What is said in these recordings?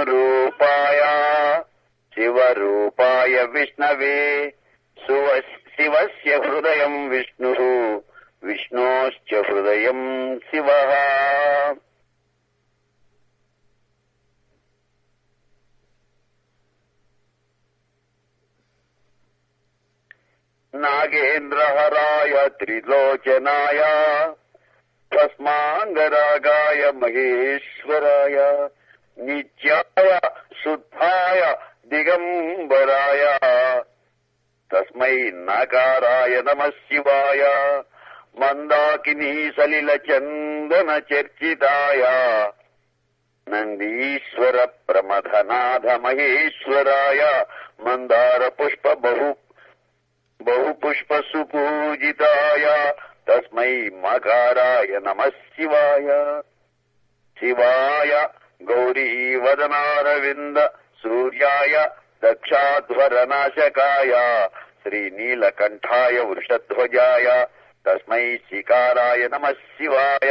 విష్ణురూపాయ శివరూపాయ విష్ణవే శివ శివస్య హృదయం విష్ణు విష్ణోశ్చ హృదయం శివ నాగేంద్రహరాయ త్రిలోచనాయ భస్మాంగరాగాయ మహేశ్వరాయ నిత్యాయ శుద్ధాయ దిగంబరాయ తస్మై నకారాయ నమ శివాయ మందాకినీ సలిల చందన చర్చితాయ నందీశ్వర ప్రమథనాథ మహేశ్వరాయ మందార పుష్ప బహు బహుపుష్ప సుపూజితాయ తస్మై మకారాయ నమ శివాయ శివాయ గౌరీవదనారవింద సూర్యాయ దక్షాధ్వరనాశకాయ శ్రీనీలకంఠాయ వృషధ్వజాయ తస్మై శికారాయ నమ శివాయ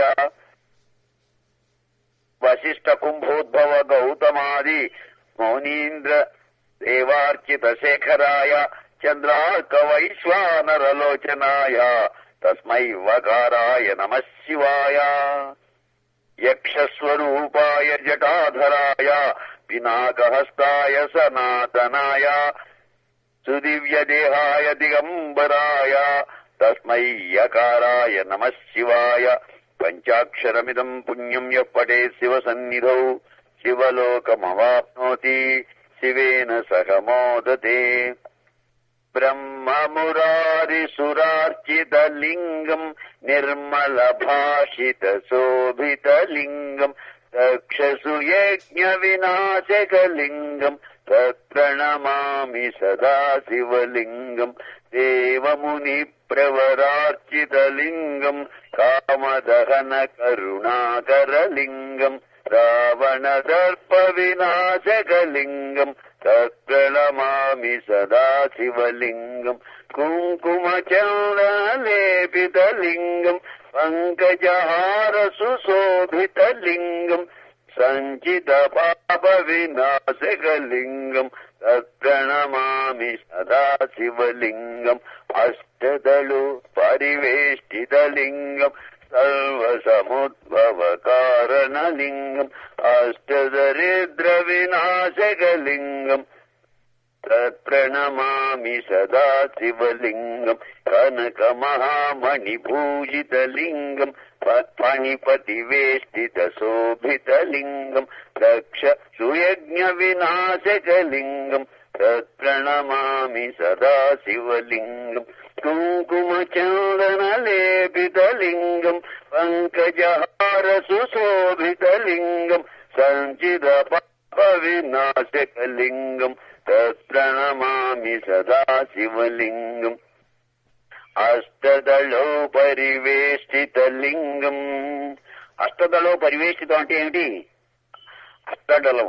వశిష్ఠ కుంభోద్భవ గౌతమాది మౌనీంద్ర దేవార్చిత శేఖరాయ చంద్రార్క వైశ్వానరలోచనాయ తస్మై వకారాయ నమ శివాయ యక్షస్వరూపాయ జటాధరాయ పినాకహస్తాయ సనాతనాయ సుదివ్యదేహాయ దిగంబరాయ తస్మై యకారాయ నమ శివాయ పంచాక్షరమిదం పుణ్యం యప్పటే శివ సన్నిధౌ శివలోకమవాప్నోతి శివేన సహ మోదతే బ్రహ్మమురారిసురార్చితలింగం నిర్మల భాషిత శోభితలింగం దక్షసు యజ్ఞ వినాశకలింగం తత్ప్రణమామి సదా శివలింగం దేవముని ప్రవరార్చితలింగం కామదహన కరుణాకరలింగం రావణ దర్ప వినాశకలింగం తత్ప్రణమామి సదా శివలింగం కుంకుమ చంద్రలేపితలింగం పంకజహార సుశోభితలింగం సంచిత పాప వినాశకలింగం తత్ప్రణమామి సదా శివలింగం అష్టదళు పరివేష్టితలింగం సర్వసముద్భవ కారణలింగం అష్టదరిద్ర వినాశకలింగం తత్ప్రణమామి సదా శివలింగం కనక మహామణి భూషితలింగం ఫణిపతి వేష్టిత శోభితలింగం దక్ష సుయజ్ఞ వినాశకలింగం తత్ప్రణమామి సదా శివలింగం కుంకుమ చందన లేపితలింగం పంకజహార సుశోభితలింగం సంచిత పాప వినాశకలింగం తత్ప్రణమామి సదా శివలింగం అష్టదళో పరివేష్టితలింగం అష్టదళో పరివేష్టితం అంటే ఏమిటి అష్టదళం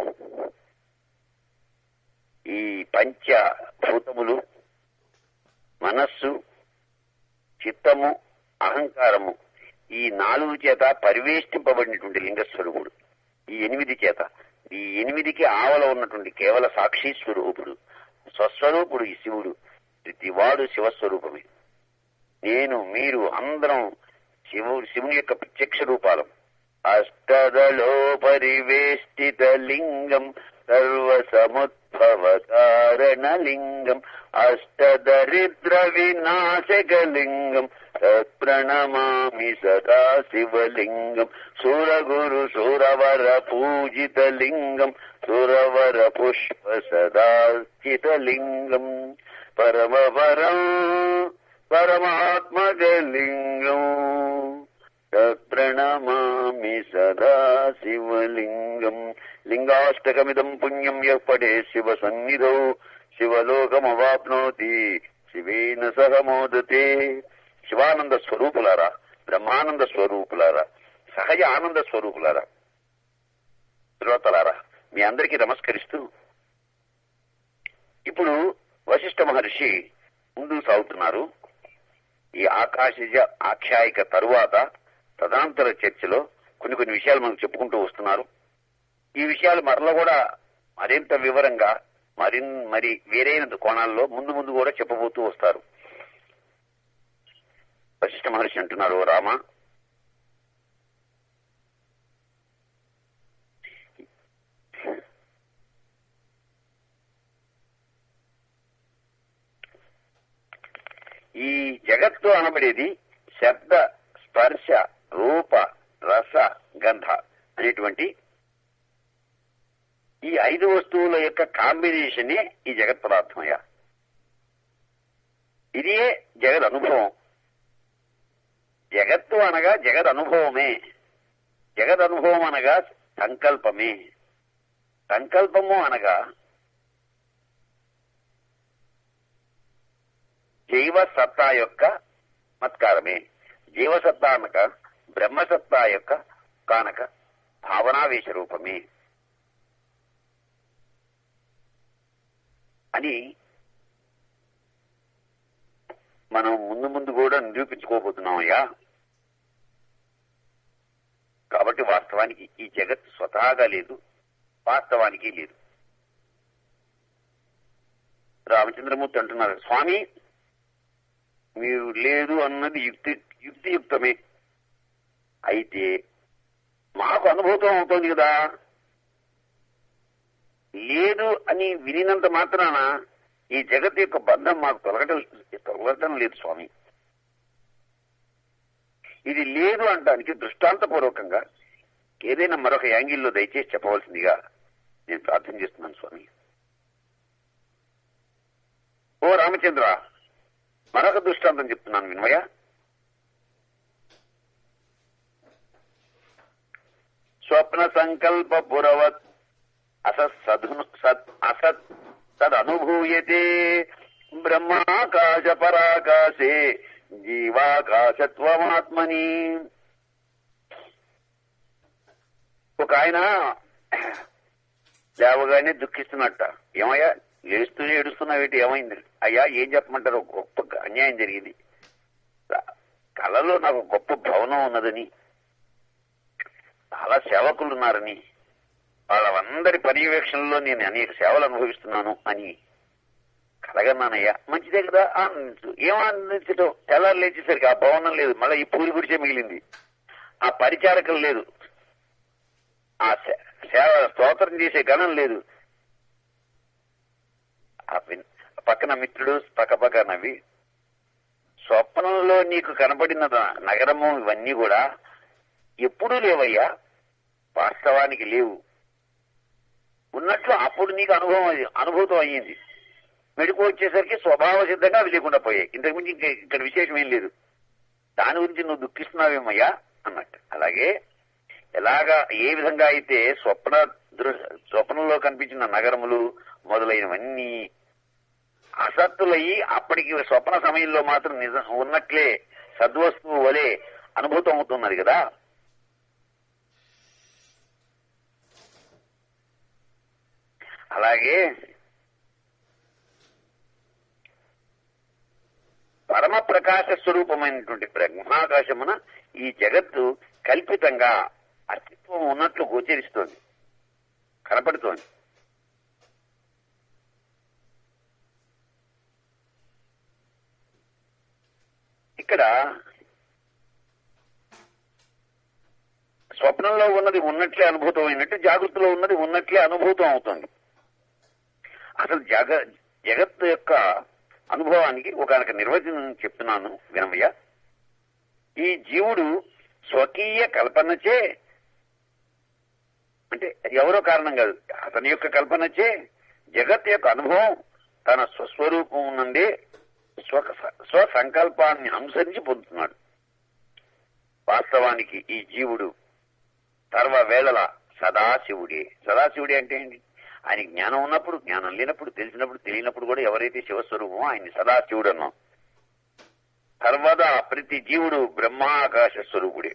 ఈ పంచ భూతములు మనస్సు చిత్తము అహంకారము ఈ నాలుగు చేత పరివేష్టింపబడినటువంటి లింగస్వరూపుడు ఈ ఎనిమిది చేత ఈ ఎనిమిదికి ఆవల ఉన్నటువంటి కేవల సాక్షి స్వరూపుడు స్వస్వరూపుడు ఈ శివుడు ప్రతివాడు శివస్వరూపమే నేను మీరు అందరం శివుడు శివుని యొక్క ప్రత్యక్ష రూపాలం అష్టదలో పరివేష్టిత లింగం సర్వసముద్భవ కారణలింగం అష్టదరిద్ర వినాశకలింగం తత్ప్రణమామి సదా శివలింగం సురగురు సురవర పూజితలింగం సురవర పుష్ప సదాచితలింగం పరమపరం పరమాత్మకలింగం తత్ప్రణమామి సదా శివలింగం లింగాష్టకమిదం పుణ్యం యః పడే శివ సన్నిధౌ శివలోకమవాప్నోతి శివేన సహ మోదతే శివానంద స్వరూపులారా బ్రహ్మానంద స్వరూపులారా సహజ ఆనంద స్వరూపులారా శ్రోతలారా మీ అందరికీ నమస్కరిస్తూ ఇప్పుడు వశిష్ఠ మహర్షి ముందుకు సాగుతున్నారు ఈ ఆకాశజ ఆఖ్యాయిక తరువాత తదాంతర చర్చలో కొన్ని కొన్ని విషయాలు మనకు చెప్పుకుంటూ వస్తున్నారు ఈ విషయాలు మరల కూడా మరింత వివరంగా మరి మరి వేరైన కోణాల్లో ముందు ముందు కూడా చెప్పబోతూ వస్తారు వశిష్ఠ మహర్షి అంటున్నారు "ఓ రామ ఈ జగత్తు అనబడేది శబ్ద స్పర్శ రూప రస గంధ అనేటువంటి ఈ ఐదు వస్తువుల యొక్క కాంబినేషనే ఈ జగత్ పదార్థమయ్యా ఇదే జగద్ అనుభవం జగత్తు అనగా జగద్ అనుభవమే జగద్ అనుభవం అనగా సంకల్పమే సంకల్పము అనగా జైవ సత్తా యొక్క మత్కారమే జీవసత్తా అనక బ్రహ్మసత్తా యొక్క కానక భావనావేశ రూపమే అని మనం ముందు ముందు కూడా నిరూపించుకోబోతున్నామయ్యా కాబట్టి వాస్తవానికి ఈ జగత్ స్వతహాగా లేదు వాస్తవానికి లేదు రామచంద్రమూర్తి అంటున్నారు స్వామి మీరు లేదు అన్నది యుక్తి యుక్తియుక్తమే అయితే మాకు అనుభూతం అవుతోంది కదా లేదు అని వినినంత మాత్రాన ఈ జగత్ యొక్క బంధం మాకు తొలగటం తొలగటం లేదు స్వామి ఇది లేదు అనడానికి దృష్టాంతపూర్వకంగా ఏదైనా మరొక యాంగిల్లో దయచేసి చెప్పవలసిందిగా నేను ప్రార్థన చేస్తున్నాను స్వామి ఓ రామచంద్ర మరొక దృష్టాంతం చెప్తున్నాను వినమయ్య స్వప్న సంకల్ప పురవత్ అసత్ సధును సత్ అసత్ తదనుభూయతే బ్రహ్మాకాశ పరాకాశే జీవాకాశత్వమాత్మని ఒక ఆయన లేవగానే దుఃఖిస్తున్నట్ట ఏమయ్యా లేస్తూనే ఏడుస్తున్నావేటి ఏమైంది అయ్యా ఏం చెప్పమంటారు ఒక గొప్ప అన్యాయం జరిగింది కళలో నాకు గొప్ప భవనం ఉన్నదని చాలా సేవకులు ఉన్నారని వాళ్ళందరి పర్యవేక్షణలో నేను అనేక సేవలు అనుభవిస్తున్నాను అని కలగన్నానయ్యా మంచిదే కదా ఆనందించు ఏం ఆనందించడం తెల్లారు లేచేసరికి ఆ భవనం లేదు మళ్ళీ ఈ పూరి గుడిచే మిగిలింది ఆ పరిచారకం లేదు ఆ సే- సేవ స్తోత్రం చేసే గణం లేదు ఆ పిన్- పక్కన మిత్రుడు పక్క పక్క నవ్వి స్వప్నంలో నీకు కనబడిన ద- నగరము ఇవన్నీ కూడా ఎప్పుడూ లేవయ్యా వాస్తవానికి లేవు ఉన్నట్లు అప్పుడు నీకు అనుభవం అయ్యి- అనుభూతం అయ్యింది మెడుకు వచ్చేసరికి స్వభావ సిద్ధంగా అవి లేకుండా పోయాయి ఇంతకుమించి ఇంక ఇక్కడ విశేషం ఏం లేదు దాని గురించి నువ్వు దుఃఖిస్తున్నావేమయ్యా అన్నట్టు అలాగే ఎలాగా ఏ విధంగా అయితే స్వప్న దృ- స్వప్నంలో కనిపించిన నగరములు మొదలైనవన్నీ అసత్తులయ్యి అప్పటికి స్వప్న సమయంలో మాత్రం నిజం ఉన్నట్లే సద్వస్తువు వలె అనుభూతం అవుతున్నది కదా అలాగే పరమ ప్రకాశ స్వరూపమైనటువంటి బ్రహ్మాకాశమున ఈ జగత్తు కల్పితంగా అస్తిత్వం ఉన్నట్లు గోచరిస్తోంది కనపడుతోంది ఇక్కడ స్వప్నంలో ఉన్నది ఉన్నట్లే అనుభూతం అయినట్టు జాగృతిలో ఉన్నది ఉన్నట్లే అనుభూతం అవుతుంది అసలు జగ జగత్తు యొక్క అనుభవానికి ఒకనొక నిర్వచనం చెప్తున్నాను వినమయ్య ఈ జీవుడు స్వకీయ కల్పనచే అంటే ఎవరో కారణం కాదు అతని యొక్క కల్పనచే జగత్ యొక్క అనుభవం తన స్వస్వరూపం నుండే స్వ స్వసంకల్పాన్ని అనుసరించి పొందుతున్నాడు వాస్తవానికి ఈ జీవుడు సర్వ వేళల సదాశివుడే సదాశివుడే అంటే ఏంటి ఆయన జ్ఞానం ఉన్నప్పుడు జ్ఞానం లేనప్పుడు తెలిసినప్పుడు తెలియనప్పుడు కూడా ఎవరైతే శివస్వరూపమో ఆయన్ని సదాశివుడు అన్నాం సర్వదా ప్రతి జీవుడు బ్రహ్మాకాశ స్వరూపుడే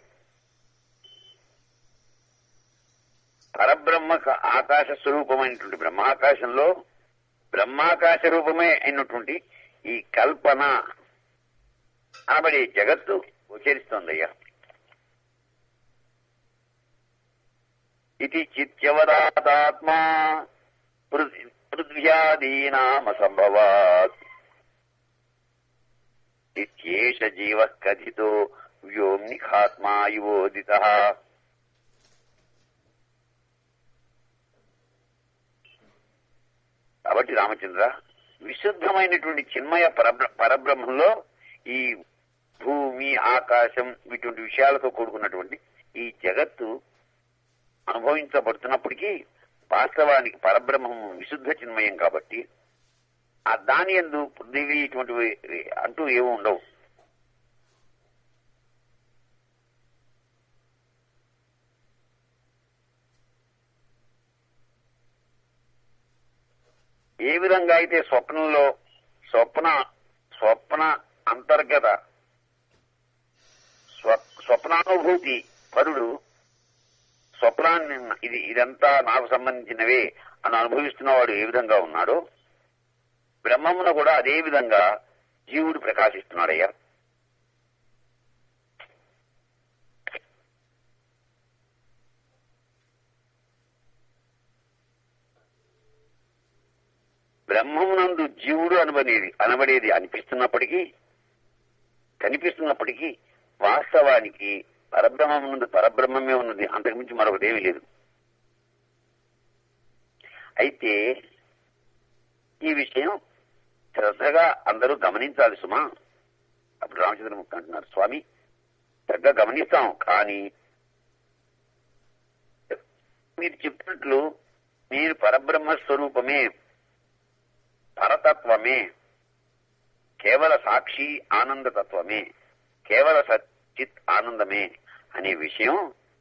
పరబ్రహ్మ ఆకాశ స్వరూపమైనటువంటి బ్రహ్మాకాశంలో బ్రహ్మాకాశ రూపమే అయినటువంటి ఈ కల్పన అనబడి జగత్తు గోచరిస్తోందయ్యా ఇది చిత్యవదాత్మా వ్యాధీనామసంభవాత్ ఇత్యేష జీవ కథితో వ్యోమ్నిఖాత్మా యువోదిత కాబట్టి రామచంద్ర విశుద్ధమైనటువంటి చిన్మయ పరబ్ర- పరబ్రహ్మంలో ఈ భూమి ఆకాశం ఇటువంటి విషయాలతో కూడుకున్నటువంటి ఈ జగత్తు అనుభవించబడుతున్నప్పటికీ వాస్తవానికి పరబ్రహ్మం విశుద్ధ చిన్మయం కాబట్టి ఆ దాని ఎందు పృథివీ ఇటువంటివి అంటూ ఏమీ ఉండవు ఏ విధంగా అయితే స్వప్నంలో స్వప్న స్వప్న అంతర్గత స్వ- స్వప్నానుభూతి పరుడు స్వప్నాన్ని ఇది ఇదంతా నాకు సంబంధించినవే అని అనుభవిస్తున్నవాడు ఏ విధంగా ఉన్నాడో బ్రహ్మమున కూడా అదే విధంగా జీవుడు ప్రకాశిస్తున్నాడయ్యా బ్రహ్మమునందు జీవుడు అనబడేది అనబడేది అనిపిస్తున్నప్పటికీ కనిపిస్తున్నప్పటికీ వాస్తవానికి పరబ్రహ్మమునందు పరబ్రహ్మమే ఉన్నది అంతకుమించి మరొకటేమీ లేదు అయితే ఈ విషయం శ్రద్ధగా అందరూ గమనించాలి సుమా అప్పుడు రామచంద్రమూర్తి అంటున్నారు స్వామి శ్రద్ధగా గమనిస్తాం కానీ మీరు చెప్పినట్లు మీరు పరబ్రహ్మ స్వరూపమే పరతత్వమే కేవల సాక్షి ఆనందతత్వమే కేవల సచ్చిత్ ఆనందమే అనే విషయం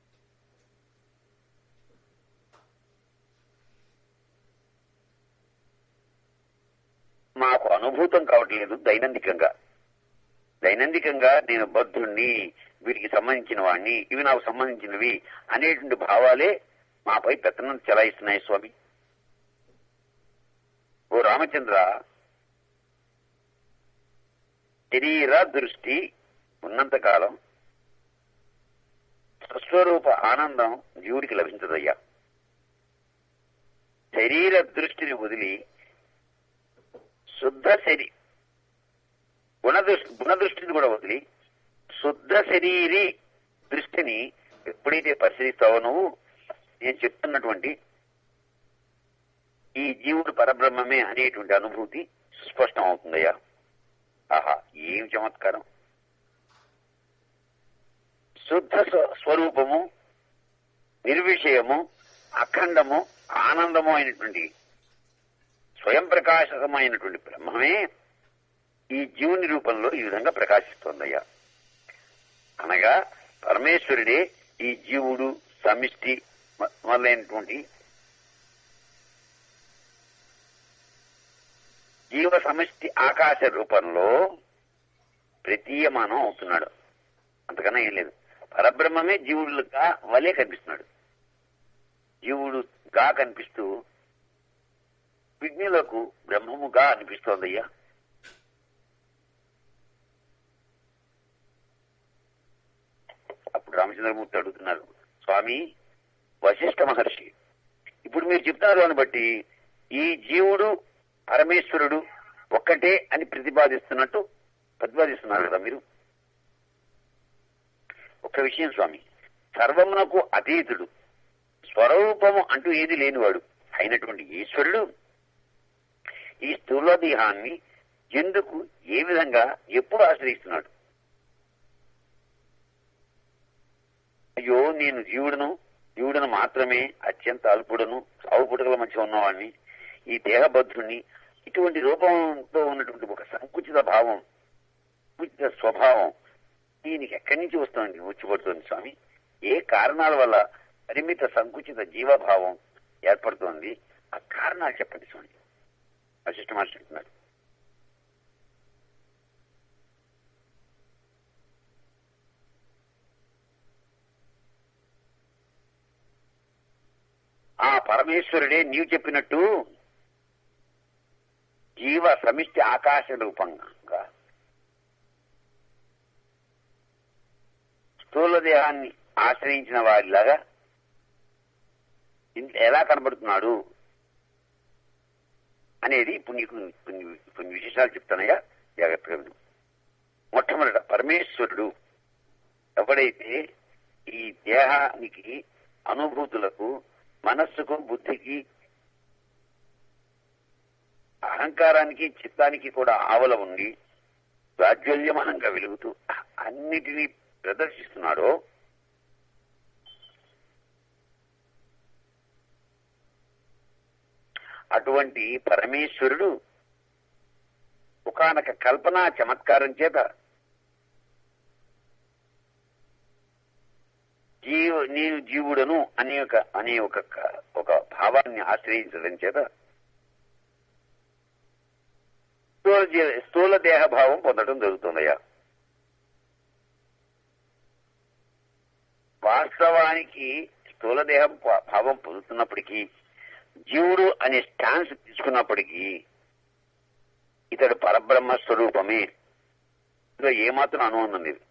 మాకు అనుభూతం కావట్లేదు దైనందికంగా దైనందికంగా నేను బద్ధుణ్ణి వీటికి సంబంధించిన వాణ్ణి ఇవి నాకు సంబంధించినవి అనేటువంటి భావాలే మాపై పెత్తనం చెలాయిస్తున్నాయి స్వామి ఓ రామచంద్ర శరీర దృష్టి ఉన్నంతకాలం స్వస్వరూప ఆనందం జీవుడికి లభించదయ్యా శరీర దృష్టిని వదిలి శుద్ధ శరీ గుణదృష్టి గుణదృష్టిని కూడా వదిలి శుద్ధ శరీరి దృష్టిని ఎప్పుడైతే పరిశీలిస్తావో నువ్వు నేను చెప్తున్నటువంటి ఈ జీవుడు పరబ్రహ్మమే అనేటువంటి అనుభూతి స్పష్టం అవుతుందయ్యా ఆహా ఏం చమత్కారం శుద్ధ స్వ- స్వరూపము నిర్విషయము అఖండము ఆనందము అయినటువంటి స్వయం ప్రకాశకమైనటువంటి బ్రహ్మమే ఈ జీవుని రూపంలో ఈ విధంగా ప్రకాశిస్తోందయ్యా అనగా పరమేశ్వరుడే ఈ జీవుడు సమిష్టి మ- మొదలైనటువంటి జీవ సమిష్టి ఆకాశ రూపంలో ప్రతీయమానం అవుతున్నాడు అంతకన్నా ఏం లేదు పరబ్రహ్మమే జీవుడుగా వలే కనిపిస్తున్నాడు జీవుడుగా కనిపిస్తూ విజ్ఞులకు బ్రహ్మముగా అనిపిస్తోందయ్యా అప్పుడు రామచంద్రమూర్తి అడుగుతున్నారు స్వామి వశిష్ఠ మహర్షి ఇప్పుడు మీరు చెప్తున్నారు అని బట్టి ఈ జీవుడు పరమేశ్వరుడు ఒక్కటే అని ప్రతిపాదిస్తున్నట్టు ప్రతిపాదిస్తున్నారు కదా మీరు ఒక విషయం స్వామి సర్వమునకు అతీతుడు స్వరూపము అంటూ ఏది లేనివాడు అయినటువంటి ఈశ్వరుడు ఈ స్థూల దేహాన్ని ఎందుకు ఏ విధంగా ఎప్పుడు ఆశ్రయిస్తున్నాడు అయ్యో నేను జీవుడును జీవుడును మాత్రమే అత్యంత అల్పుడను సావు పుటకల మధ్య ఉన్నవాడిని ఈ దేహబద్ధుణ్ణి ఇటువంటి రూపంతో ఉన్నటువంటి ఒక సంకుచిత భావం సంకుచిత స్వభావం దీనికి ఎక్కడి నుంచి వస్తుంది వచ్చిపడుతుంది స్వామి ఏ కారణాల వల్ల పరిమిత సంకుచిత జీవభావం ఏర్పడుతోంది ఆ కారణాలు చెప్పండి స్వామి వశిష్ఠ మహర్షి అంటున్నారు ఆ పరమేశ్వరుడే నీవు చెప్పినట్టు జీవ సమిష్టి ఆకాశ రూపంగా స్థూల దేహాన్ని ఆశ్రయించిన వారిలాగా ఇంత ఎలా కనబడుతున్నాడు అనేది ఇప్పుడు నీకు కొన్ని కొన్ని విశేషాలు చెప్తానయ్యా జాగ్రత్తగా విను మొట్టమొదట పరమేశ్వరుడు ఎవడైతే ఈ దేహానికి అనుభూతులకు మనస్సుకు బుద్ధికి అహంకారానికి చిత్తానికి కూడా ఆవల ఉండి ప్రాజ్వల్యమానంగా వెలుగుతూ అన్నిటినీ ప్రదర్శిస్తున్నాడో అటువంటి పరమేశ్వరుడు ఒకనొక కల్పనా చమత్కారం చేత జీవ నేను జీవుడను అనే ఒక అనే ఒక ఒక భావాన్ని ఆశ్రయించడం చేత స్థూల జీ- స్థూల దేహ భావం పొందడం జరుగుతుందయ్యా వాస్తవానికి స్థూల దేహం ప- భావం పొందుతున్నప్పటికీ జీవుడు అనే స్టాన్స్ తీసుకున్నప్పటికీ ఇతడు పరబ్రహ్మ స్వరూపమే ఇందులో ఏమాత్రం అనుబంధం లేదు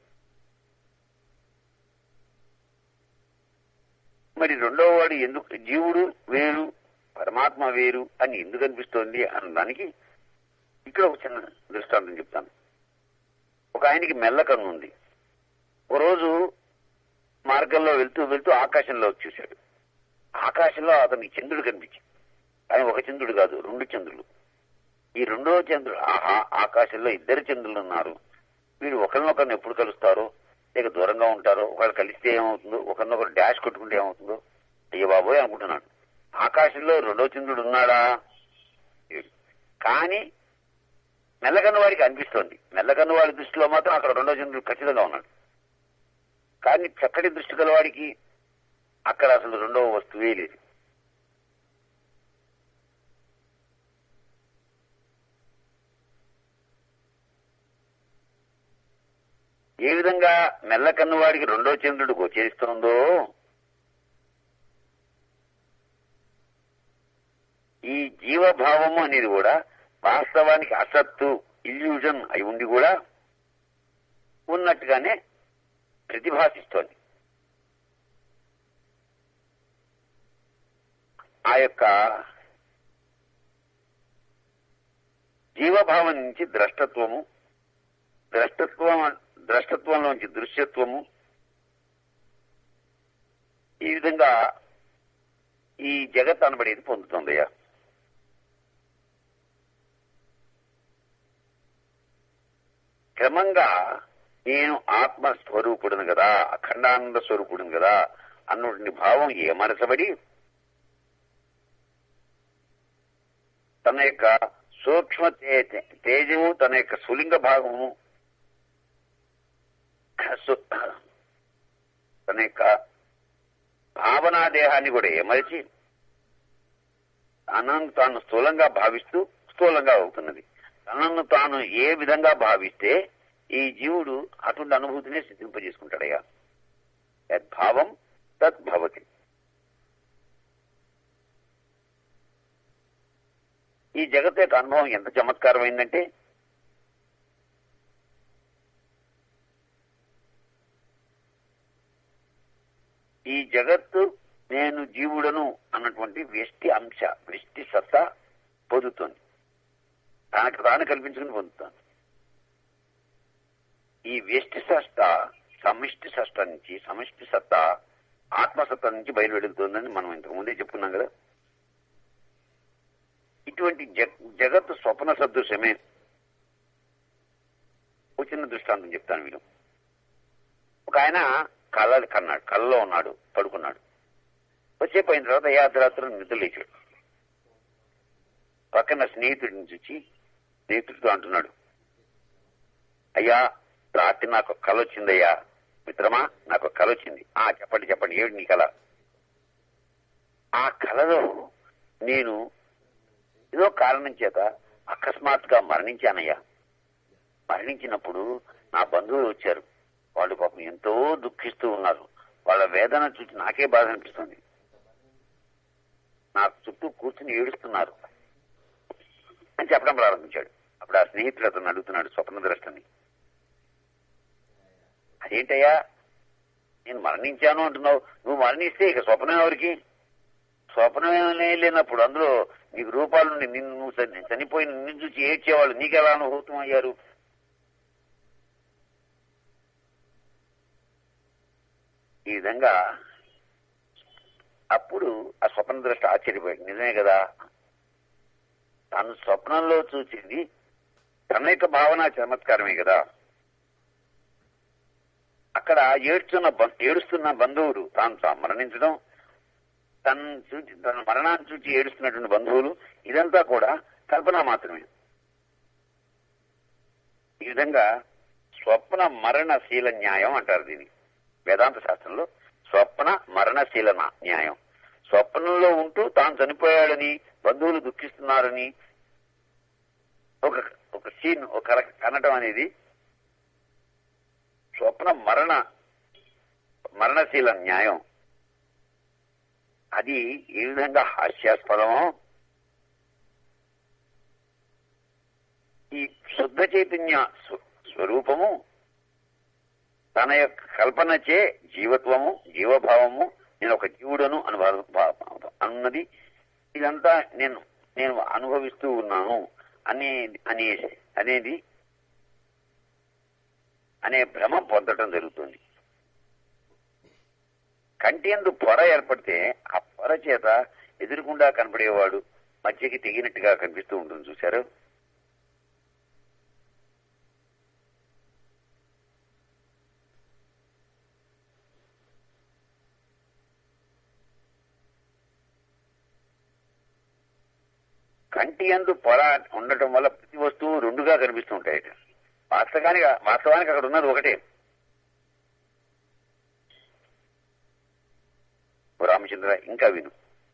మరి రెండవ వాడు ఎందుకు జీవుడు వేరు పరమాత్మ వేరు అని ఎందుకు అనిపిస్తోంది అనడానికి ఇక్కడ ఒక చిన్న దృష్టాంతం చెప్తాను ఒక ఆయనకి మెల్ల కన్ను ఉంది ఒక రోజు మార్గంలో వెళ్తూ వెళ్తూ ఆకాశంలో చూశాడు ఆకాశంలో అతనికి చంద్రుడు కనిపించింది ఆయన ఒక చంద్రుడు కాదు రెండు చంద్రులు ఈ రెండో చంద్రుడు ఆహా ఆకాశంలో ఇద్దరు చంద్రులు ఉన్నారు వీరు ఒకరినొకరిని ఎప్పుడు కలుస్తారో లేక దూరంగా ఉంటారో ఒకళ్ళు కలిస్తే ఏమవుతుందో ఒకరినొకరు డాష్ కొట్టుకుంటే ఏమవుతుందో అయ్యో బాబోయ్ అనుకుంటున్నాడు ఆకాశంలో రెండో చంద్రుడు ఉన్నాడా లేడు. కానీ మెల్లకన్న వాడికి అనిపిస్తోంది మెల్లకన్న వాడి దృష్టిలో మాత్రం అక్కడ రెండో చంద్రుడు ఖచ్చితంగా ఉన్నాడు కానీ చక్కటి దృష్టి గలవాడికి అక్కడ అసలు రెండవ వస్తువే లేదు ఏ విధంగా మెల్లకన్నువాడికి రెండో చంద్రుడు గోచరిస్తోందో ఈ జీవభావము అనేది కూడా వాస్తవానికి అసత్తు ఇల్యూజన్ అయి ఉండి కూడా ఉన్నట్టుగానే ప్రతిభాసిస్తోంది ఆ యొక్క జీవభావం నుంచి ద్రష్టత్వము ద్రష్టత్వం ద్రష్టత్వంలోంచి దృశ్యత్వము ఈ విధంగా ఈ జగత్ అనబడేది పొందుతుందయ్యా క్రమంగా నేను ఆత్మ స్వరూపుడును కదా అఖండానంద స్వరూపుడును కదా అన్నటువంటి భావం ఏమరచబడి తన యొక్క సూక్ష్మ తే- తేజము తన యొక్క సులింగ భాగము సు- తన యొక్క భావనా దేహాన్ని కూడా ఏమరిచి తనను తాను స్థూలంగా భావిస్తూ స్థూలంగా అవుతున్నది తనను తాను ఏ విధంగా భావిస్తే ఈ జీవుడు అటువంటి అనుభూతిని సిద్ధింపజేసుకుంటాడయ్యా యద్భావం తద్భవతి ఈ జగత్ యొక్క అనుభవం ఎంత చమత్కారమైందంటే ఈ జగత్తు నేను జీవుడను అన్నటువంటి వ్యష్టి అంశ వ్యష్టి సత్తా పొందుతోంది తనకు తాను కల్పించుకుని పొందుతోంది ఈ వ్యష్టి సత్త సమిష్టి సత్త నుంచి సమిష్టి సత్తా ఆత్మసత్తా నుంచి బయలువెడుతుందని మనం ఇంతకు ముందే చెప్పుకున్నాం కదా ఇటువంటి జగ్- జగత్తు స్వప్న సదృశ్యమే ఒక చిన్న దృష్టాంతం చెప్తాను మీరు ఒక ఆయన కళ్ళ కన్నాడు కళ్ళలో ఉన్నాడు పడుకున్నాడు వచ్చేపు అయిన తర్వాత ఏ అర్ధరాత్రి నిద్ర లేచాడు పక్కన స్నేహితుడిని చూచి స్నేహితుడితో అంటున్నాడు అయ్యా రాత్రి నాకు ఒక కళ వచ్చిందయ్యా మిత్రమా నాకు ఒక కళ వచ్చింది ఆ చెప్పండి చెప్పండి ఏమిటి నీ కళ ఆ కళలో నేను ఏదో కారణం చేత అకస్మాత్తుగా మరణించానయ్యా మరణించినప్పుడు నా బంధువులు వచ్చారు వాళ్ళు పాపం ఎంతో దుఃఖిస్తూ ఉన్నారు వాళ్ళ వేదన చూసి నాకే బాధ అనిపిస్తుంది నా చుట్టూ కూర్చుని ఏడుస్తున్నారు అని చెప్పడం ప్రారంభించాడు అప్పుడు ఆ స్నేహితుడు అతను అడుగుతున్నాడు స్వప్నద్రష్టని అదేంటయ్యా నేను మరణించాను అంటున్నావు నువ్వు మరణిస్తే ఇక స్వప్నం ఎవరికి స్వప్నమే లేనప్పుడు అందులో నీకు రూపాలు ఉండి నిన్ను నువ్వు చని- చనిపోయిన నిన్ను చూసి ఏడ్చేవాళ్ళు నీకెలా అనుభూతం అయ్యారు ఈ విధంగా అప్పుడు ఆ స్వప్న దృష్టి ఆశ్చర్యపోయాడు నిజమే కదా తను స్వప్నంలో చూసింది తన యొక్క భావన చమత్కారమే కదా అక్కడ ఏడుస్తున్న బం- ఏడుస్తున్న బంధువులు తాను తాను మరణించడం తను చూచి తన మరణాన్ని చూచి ఏడుస్తున్నటువంటి బంధువులు ఇదంతా కూడా కల్పన మాత్రమే ఈ విధంగా స్వప్న మరణశీల న్యాయం అంటారు దీన్ని వేదాంత శాస్త్రంలో స్వప్న మరణశీల నా- న్యాయం స్వప్నంలో ఉంటూ తాను చనిపోయాడని బంధువులు దుఃఖిస్తున్నారని ఒక ఒక సీన్ ఒక కల- కనటం అనేది స్వప్న మరణ మరణశీల న్యాయం అది ఏ విధంగా హాస్యాస్పదమో ఈ శుద్ధ చైతన్య స్వ- స్వరూపము తన యొక్క కల్పనచే జీవత్వము జీవభావము నేను ఒక జీవుడను అనుభవ భా- అన్నది ఇదంతా నేను నేను అనుభవిస్తూ ఉన్నాను అనే అనే అనేది అనే భ్రమ పొందటం జరుగుతుంది కంటి ఎందు పొర ఏర్పడితే ఆ పొర చేత ఎదురుకుండా కనపడేవాడు మధ్యకి తెగినట్టుగా కనిపిస్తూ ఉంటుంది చూశారు కంటి ఎందు పొర ఉండటం వల్ల ప్రతి వస్తువు రెండుగా కనిపిస్తూ ఉంటాయి వాస్తవానికి వాస్తవానికి అక్కడ ఉన్నది ఒకటే ఓ రామచంద్ర ఇంకా విను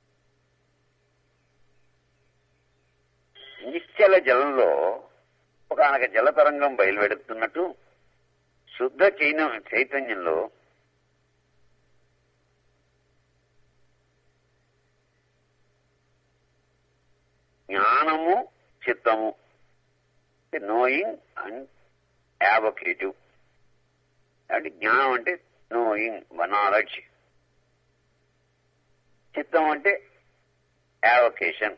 నిశ్చల జలంలో ఒక ఆనక జల తరంగం బయలువెడుతున్నట్టు శుద్ధ చైన చైతన్యంలో జ్ఞానము చిత్తము నోయింగ్ అండ్ యావకేటివ్ అంటే జ్ఞానం అంటే నోయింగ్ నాలెడ్జ్ చిత్తం అంటే యావకేషన్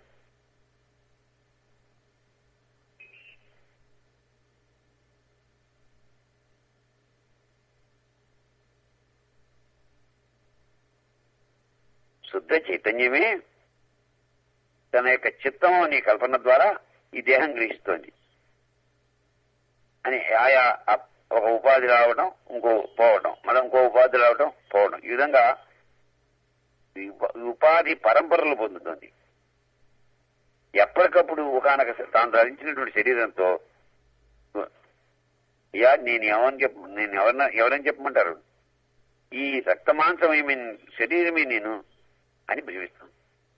శుద్ధ చైతన్యమే తన యొక్క చిత్తము నీ కల్పన ద్వారా ఈ దేహం గ్రహిస్తోంది అని ఆయా ఆ- ఒక ఉపాధి రావడం ఇంకో పోవడం మళ్ళీ ఇంకో ఉపాధి రావడం పోవడం ఈ విధంగా ఈ ఉప- ఈ ఉపాధి పరంపరలు పొందుతుంది ఎప్పటికప్పుడు ఒకనొక తాను ధరించినటువంటి శరీరంతో యా నేను ఎవరిని చెప్ప నేను ఎవరిన ఎవరని చెప్పమంటారు ఈ రక్తమాంసమేమి శరీరమే నేను అని భ్రమిస్తాను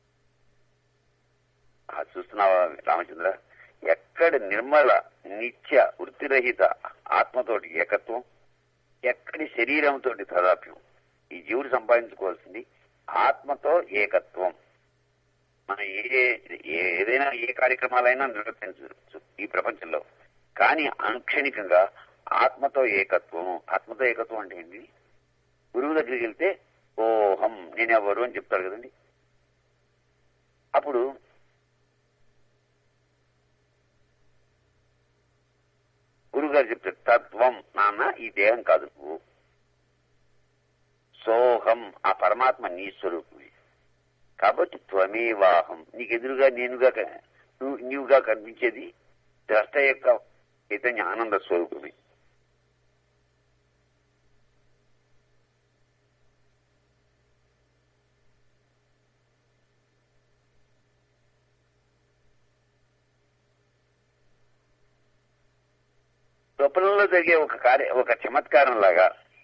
ఆ చూస్తున్నావా రామచంద్ర ఎక్కడ నిర్మల నిత్య వృత్తిరహిత ఆత్మతోటి ఏకత్వం ఎక్కడి శరీరంతో తదాప్యం ఈ జీవుడు సంపాదించుకోవాల్సింది ఆత్మతో ఏకత్వం మనం ఏ ఏ- ఏదైనా ఏ కార్యక్రమాలైనా నిర్వర్తించవచ్చు ఈ ప్రపంచంలో కానీ అనుక్షణికంగా ఆత్మతో ఏకత్వము ఆత్మతో ఏకత్వం అంటే ఏంటి గురువు దగ్గరికి వెళ్తే ఓహం నేనెవరు అని చెప్తాడు కదండి అప్పుడు గురువు గారు చెప్తారు తత్వం నాన్న ఈ దేహం కాదు నువ్వు సోహం ఆ పరమాత్మ నీ స్వరూపమే కాబట్టి త్వమేవాహం నీకు ఎదురుగా నేనుగా క- నువ్వు నీవుగా కనిపించేది ద్రష్ట యొక్క చైతన్య ఆనంద స్వరూపమే స్వప్నంలో జరిగే ఒక కార్య ఒక చమత్కారం లాగా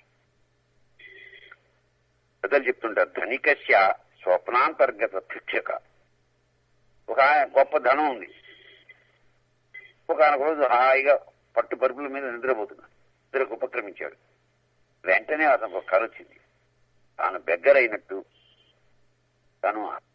పెద్దలు చెప్తుంటారు ధనికస్య స్వప్నాంతర్గత భిక్షక ఒక ఆయన గొప్ప ధనం ఉంది ఒక ఆయన రోజు హాయిగా పట్టు పరుపుల మీద నిద్రపోతున్నాడు నిద్రకు ఉపక్రమించాడు వెంటనే అతనికి ఒక కళ వచ్చింది తాను బెగ్గరైనట్టు తను